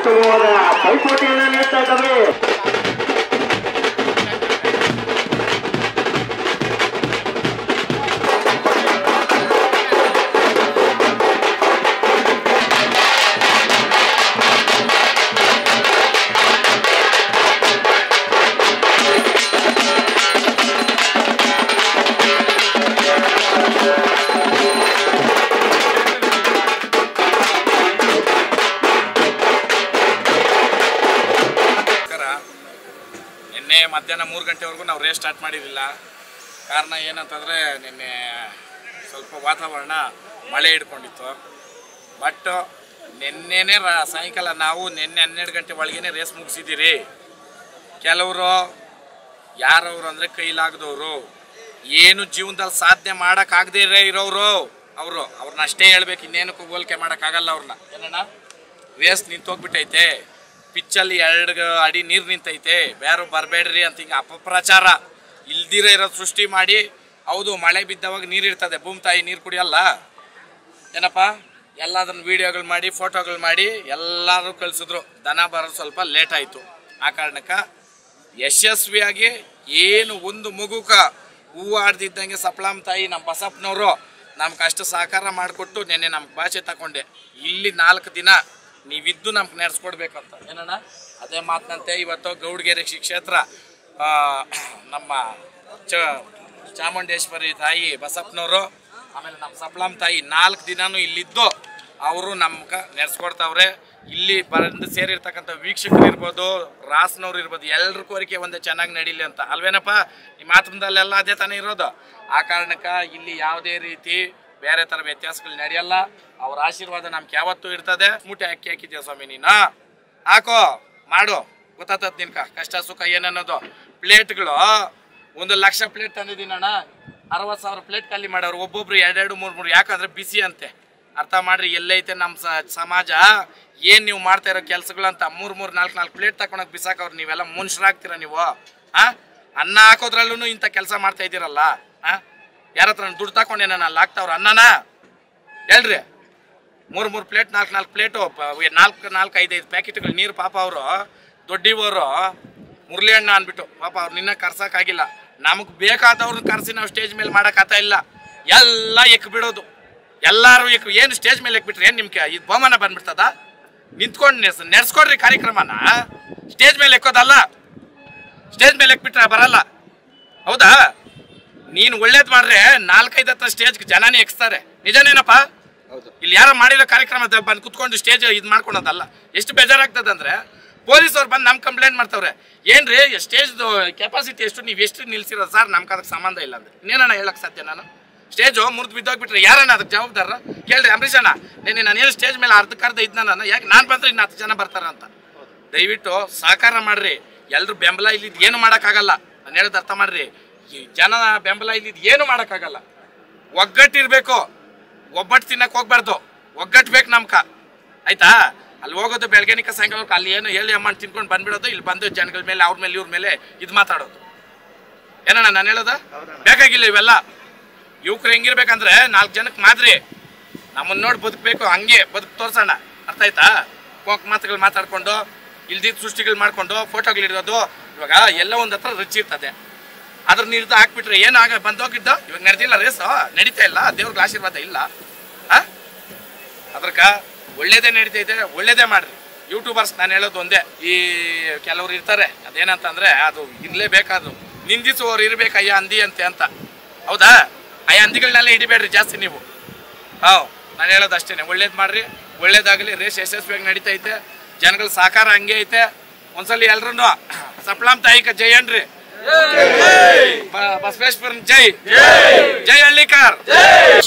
ಉತ್ತಮವಾದ ಪೈಪೋಟಿಯನ್ನು ನೀಡ್ತಾ ಇದ್ದಾವೆ ನಮಸ್ಕಾರ ನಿನ್ನೆ ಮಧ್ಯಾಹ್ನ ಮೂರು ಗಂಟೆವರೆಗೂ ನಾವು ರೇಸ್ ಸ್ಟಾರ್ಟ್ ಮಾಡಿರಲಿಲ್ಲ ಕಾರಣ ಏನಂತಂದರೆ ನಿನ್ನೆ ಸ್ವಲ್ಪ ವಾತಾವರಣ ಮಳೆ ಹಿಡ್ಕೊಂಡಿತ್ತು ಬಟ್ ನಿನ್ನೆನೇ ರಾ ಸಾಯಂಕಾಲ ನಾವು ನಿನ್ನೆ ಹನ್ನೆರಡು ಗಂಟೆ ಒಳಗೇನೆ ರೇಸ್ ಮುಗಿಸಿದ್ದೀರಿ ಕೆಲವರು ಯಾರವರು ಅಂದರೆ ಕೈಲಾಗದವರು ಏನು ಜೀವನದಲ್ಲಿ ಸಾಧನೆ ಮಾಡೋಕ್ಕಾಗದೇ ಇರೋರು ಅವರು ಅವ್ರನ್ನ ಅಷ್ಟೇ ಹೇಳ್ಬೇಕು ಇನ್ನೇನಕ್ಕೂ ಹೋಲಿಕೆ ಮಾಡೋಕ್ಕಾಗಲ್ಲ ಅವ್ರನ್ನ ಏನಣ್ಣ ರೇಸ್ ನಿಂತೋಗ್ಬಿಟ್ಟೈತೆ ಪಿಚ್ಚಲ್ಲಿ ಎರಡು ಅಡಿ ನೀರು ನಿಂತೈತೆ ಬೇರೆ ಬರಬೇಡ್ರಿ ಅಂತ ಹಿಂಗೆ ಅಪಪ್ರಚಾರ ಇಲ್ದಿರ ಇರೋ ಸೃಷ್ಟಿ ಮಾಡಿ ಹೌದು ಮಳೆ ಬಿದ್ದವಾಗ ನೀರು ಇರ್ತದೆ ಭೂಮಿ ತಾಯಿ ನೀರು ಕುಡಿಯಲ್ಲ ಏನಪ್ಪ ಎಲ್ಲ ಅದನ್ನ ವಿಡಿಯೋಗಳು ಮಾಡಿ ಫೋಟೋಗಳು ಮಾಡಿ ಎಲ್ಲರೂ ಕಳಿಸಿದ್ರು ದನ ಬರೋದು ಸ್ವಲ್ಪ ಲೇಟ್ ಆಯಿತು ಆ ಕಾರಣಕ್ಕೆ ಯಶಸ್ವಿಯಾಗಿ ಏನು ಒಂದು ಮಗುಕ ಹೂವು ಆಡ್ದಿದ್ದಂಗೆ ಸಪ್ಲಾಮ್ ತಾಯಿ ನಮ್ಮ ಬಸಪ್ಪನವರು ನಮ್ಗೆ ಅಷ್ಟು ಸಹಕಾರ ಮಾಡಿಕೊಟ್ಟು ನೆನ್ನೆ ನಮ್ಗೆ ಭಾಷೆ ತಗೊಂಡೆ ಇಲ್ಲಿ ನಾಲ್ಕು ದಿನ ನೀವಿದ್ದು ನಮ್ಗೆ ನಡೆಸ್ಕೊಡ್ಬೇಕಂತ ಏನಣ್ಣ ಅದೇ ಮಾತಿನಂತೆ ಇವತ್ತು ಗೌಡ್ಗೆರೆ ಶ್ರೀ ಕ್ಷೇತ್ರ ಆ, ನಮ್ಮ ಚ ಚಾಮುಂಡೇಶ್ವರಿ ತಾಯಿ ಬಸಪ್ಪನವರು ಆಮೇಲೆ ನಮ್ಮ ಸಪ್ಲಾಮ್ ತಾಯಿ ನಾಲ್ಕು ದಿನಾನು ಇಲ್ಲಿದ್ದು ಅವರು ನಮ್ಗೆ ನೆಡ್ಸ್ಕೊಡ್ತಾವ್ರೆ ಇಲ್ಲಿ ಬಂದು ಸೇರಿರ್ತಕ್ಕಂಥ ವೀಕ್ಷಕರು ಇರ್ಬೋದು ರಾಸ್ನವ್ರು ಇರ್ಬೋದು ಎಲ್ಲರ ಕೋರಿಕೆ ಒಂದೇ ಚೆನ್ನಾಗಿ ನಡೀಲಿ ಅಂತ ಅಲ್ವೇನಪ್ಪ ಈ ಮಾತುಂದಲ್ಲೆಲ್ಲ ಅದೇ ತಾನೇ ಇರೋದು ಆ ಕಾರಣಕ್ಕೆ ಇಲ್ಲಿ ಯಾವುದೇ ರೀತಿ ಬೇರೆ ಥರ ವ್ಯತ್ಯಾಸಗಳು ನಡೆಯಲ್ಲ ಅವ್ರ ಆಶೀರ್ವಾದ ನಮ್ಗೆ ಯಾವತ್ತೂ ಇರ್ತದೆ ಮೂಟೆ ಅಕ್ಕಿ ಹಾಕಿದ್ಯಾ ಸ್ವಾಮಿ ನೀನು ಹಾಕೋ ಮಾಡು ಗೊತ್ತಾತದ ನಿನ್ಕ ಕಷ್ಟ ಸುಖ ಏನನ್ನೋದು ಪ್ಲೇಟ್ಗಳು ಒಂದು ಲಕ್ಷ ಪ್ಲೇಟ್ ತಂದಿದ್ದೀನಿ ಅಣ್ಣ ಅರವತ್ತು ಸಾವಿರ ಪ್ಲೇಟ್ ಖಾಲಿ ಮಾಡೋರು ಒಬ್ಬೊಬ್ರು ಎರಡೆರಡು ಮೂರು ಮೂರು ಯಾಕಂದ್ರೆ ಬಿಸಿ ಅಂತೆ ಅರ್ಥ ಮಾಡ್ರಿ ಎಲ್ಲೈತೆ ನಮ್ಮ ಸ- ಸಮಾಜ ಏನು ನೀವು ಮಾಡ್ತಾ ಇರೋ ಕೆಲಸಗಳಂತ ಮೂರು ಮೂರು ನಾಲ್ಕು ನಾಲ್ಕು ಪ್ಲೇಟ್ ತಗೊಂಡೋಗಿ ಬಿಸಾಕವ್ರು ನೀವೆಲ್ಲ ಮನುಷ್ಯರಾಗ್ತೀರ ನೀವು ಆ ಅನ್ನ ಹಾಕೋದ್ರಲ್ಲೂ ಇಂಥ ಕೆಲಸ ಮಾಡ್ತಾ ಇದ್ದೀರಲ್ಲ ಆ ಯಾರ ಹತ್ರ ದುಡ್ಡು ತಗೊಂಡು ನಾನು ಅಲ್ಲಿ ಹಾಕ್ತಾವ್ರ ಅನ್ನನ ಹೇಳ್ರಿ ಮೂರು ಮೂರು ಪ್ಲೇಟ್ ನಾಲ್ಕು ನಾಲ್ಕು ಪ್ಲೇಟು ನಾಲ್ಕು ನಾಲ್ಕು ಐದೈದು ಪ್ಯಾಕೆಟ್ಗಳು ನೀರು ಪಾಪ ಅವರು ದೊಡ್ಡಿವರು ಮುರಳಿ ಅಣ್ಣ ಅಂದ್ಬಿಟ್ಟು ಪಾಪ ಅವ್ರು ನಿನ್ನ ಕರ್ಸಕ್ಕಾಗಿಲ್ಲ ನಮಗೆ ಬೇಕಾದವ್ರನ್ನ ಕರ್ಸಿ ನಾವು ಸ್ಟೇಜ್ ಮೇಲೆ ಮಾಡೋಕ್ಕಾಗ್ತ ಇಲ್ಲ ಎಲ್ಲ ಎಕ್ ಬಿಡೋದು ಎಲ್ಲರೂ ಎಕ್ ಏನು ಸ್ಟೇಜ್ ಮೇಲೆ ಎಕ್ಬಿಟ್ರೆ ಏನು ನಿಮ್ಗೆ ಇದು ಬಹುಮಾನ ಬಂದ್ಬಿಡ್ತದ ನಿಂತ್ಕೊಂಡು ನೆಡ್ಸ್ ನೆಡ್ಸ್ಕೊಡ್ರಿ ಕಾರ್ಯಕ್ರಮನ ಸ್ಟೇಜ್ ಮೇಲೆ ಎಕ್ಕೋದಲ್ಲ ಸ್ಟೇಜ್ ಮೇಲೆ ಎಕ್ಬಿಟ್ರೆ ಬರಲ್ಲ ಹೌದಾ ನೀನು ಒಳ್ಳೇದು ಮಾಡ್ರೆ ನಾಲ್ಕೈದು ಹತ್ರ ಸ್ಟೇಜ್ ಜನನೇ ಎಕ್ಸ್ತಾರೆ ನಿಜನೇನಪ್ಪ ಇಲ್ಲಿ ಯಾರೋ ಮಾಡಿರೋ ಕಾರ್ಯಕ್ರಮದ ಬಂದು ಕುತ್ಕೊಂಡು ಸ್ಟೇಜ್ ಇದು ಮಾಡ್ಕೊಳೋದಲ್ಲ ಎಷ್ಟು ಬೇಜಾರಾಗ್ತದೆ ಅಂದ್ರೆ ಪೊಲೀಸ್ ಅವ್ರು ಬಂದು ನಮ್ ಕಂಪ್ಲೇಂಟ್ ಮಾಡ್ತಾವ್ರೆ ಏನ್ರಿ ಸ್ಟೇಜ್ದು ಕೆಪಾಸಿಟಿ ಎಷ್ಟು ನೀವು ಎಷ್ಟು ನಿಲ್ಸಿರೋದು ಸರ್ ನಮ್ಗೆ ಅದಕ್ಕೆ ಸಂಬಂಧ ಇಲ್ಲ ಅಂದ್ರೆ ಇನ್ನೇನಣ್ಣ ಹೇಳಕ್ ಸಾಧ್ಯ ನಾನು ಸ್ಟೇಜು ಮುರಿದು ಬಿದ್ದೋಗ್ಬಿಟ್ರೆ ಯಾರಣ್ಣ ಅದಕ್ಕೆ ಜವಾಬ್ದಾರ ಕೇಳ್ರಿ ಅಂಬರೀಷ್ ಅಣ್ಣ ನೆನ್ನೆ ನಾನು ಏನು ಸ್ಟೇಜ್ ಮೇಲೆ ಅರ್ಧಕ್ಕರ್ಧ ಇದ್ನ ನಾನು ಯಾಕೆ ನಾನು ಬಂದ್ರೆ ಇನ್ನು ಹತ್ತು ಜನ ಬರ್ತಾರ ಅಂತ ದಯವಿಟ್ಟು ಸಹಕಾರ ಮಾಡ್ರಿ ಎಲ್ರು ಬೆಂಬಲ ಇಲ್ಲಿದ್ ಏನು ಮಾಡೋಕ್ಕಾಗಲ್ಲ ನಾನು ಹೇಳೋದು ಅರ್ಥ ಮಾಡ್ರಿ ಈ ಜನ ಬೆಂಬಲ ಇಲ್ಲಿದ್ ಏನು ಮಾಡೋಕ್ಕಾಗಲ್ಲ ಒಗ್ಗಟ್ಟಿರ್ಬೇಕು ಒಬ್ಬಟ್ಟು ತಿನ್ನಕ್ ಹೋಗ್ಬಾರ್ದು ಒಗ್ಗಟ್ಟು ಬೇಕು ನಮ್ಕ ಆಯ್ತಾ ಅಲ್ಲಿ ಹೋಗೋದು ಬೆಳಗ್ಗೆನಿಕ ಸಾಯಂಕಾಲಕ್ಕೆ ಅಲ್ಲಿ ಏನು ಹೇಳಿ ಅಮ್ಮ ಅಂತ ತಿನ್ಕೊಂಡು ಬಂದ್ಬಿಡೋದು ಇಲ್ಲಿ ಬಂದು ಜನಗಳ ಮೇಲೆ ಅವ್ರ ಮೇಲೆ ಇವ್ರ ಮೇಲೆ ಇದು ಮಾತಾಡೋದು ಏನಣ್ಣ ನಾನು ಹೇಳೋದ ಬೇಕಾಗಿಲ್ಲ ಇವೆಲ್ಲ ಯುವಕರು ಹೆಂಗಿರ್ಬೇಕಂದ್ರೆ ನಾಲ್ಕು ಜನಕ್ಕೆ ಮಾದ್ರಿ ನಮ್ಮನ್ನ ನೋಡಿ ಬದುಕಬೇಕು ಹಂಗೆ ಬದುಕು ತೋರ್ಸೋಣ ಅರ್ಥ ಆಯ್ತಾ ಕೋಕ್ ಮಾತುಗಳು ಮಾತಾಡ್ಕೊಂಡು ಇಲ್ದಿದ್ದ ಸೃಷ್ಟಿಗಳು ಮಾಡ್ಕೊಂಡು ಫೋಟೋಗಳು ಇಡೋದು ಇವಾಗ ಎಲ್ಲ ಒಂದ್ ಹತ್ರ ರುಚಿ ಇರ್ತದೆ ಅದ್ರ ನೀರ್ದು ಹಾಕ್ಬಿಟ್ರೆ ಏನಾಗ ಬಂದೋಗಿದ್ದು ಇವಾಗ ನಡೆದಿಲ್ಲ ರೇಸು ನಡೀತಾ ಇಲ್ಲ ದೇವ್ರಿಗೆ ಆಶೀರ್ವಾದ ಇಲ್ಲ ಆ ಅದ್ರಕ ಒಳ್ಳೇದೇ ನಡೀತೈತೆ ಒಳ್ಳೇದೇ ಮಾಡ್ರಿ ಯೂಟ್ಯೂಬರ್ಸ್ ನಾನು ಹೇಳೋದು ಒಂದೇ ಈ ಕೆಲವ್ರು ಇರ್ತಾರೆ ಅದೇನಂತಂದ್ರೆ ಅದು ಇರ್ಲೇಬೇಕಾದ್ರು ನಿಂದಿಸುವವ್ರು ಇರ್ಬೇಕು ಅಯ್ಯ ಅಂದಿ ಅಂತೆ ಅಂತ ಹೌದಾ ಅಯ್ಯ ಹಂದಿಗಳನ್ನೆಲ್ಲ ಹಿಡಿಬೇಡ್ರಿ ಜಾಸ್ತಿ ನೀವು ಹಾಂ ನಾನು ಹೇಳೋದು ಅಷ್ಟೇನೆ ಒಳ್ಳೇದು ಮಾಡ್ರಿ ಒಳ್ಳೇದಾಗಲಿ ರೇಸ್ ಯಶಸ್ವಿಯಾಗಿ ನಡೀತೈತೆ ಜನಗಳ ಸಹಕಾರ ಹಂಗೆ ಐತೆ ಒಂದ್ಸಲಿ ಎಲ್ರು ಸಪ್ಲಾಂ ತಾಯಿಕ ಜೈ ಅನ್ರಿ ಬ- ಬಸವೇಶ್ವರನ್ ಜೈ ಜೈ ಹಳ್ಳಿಕಾರ್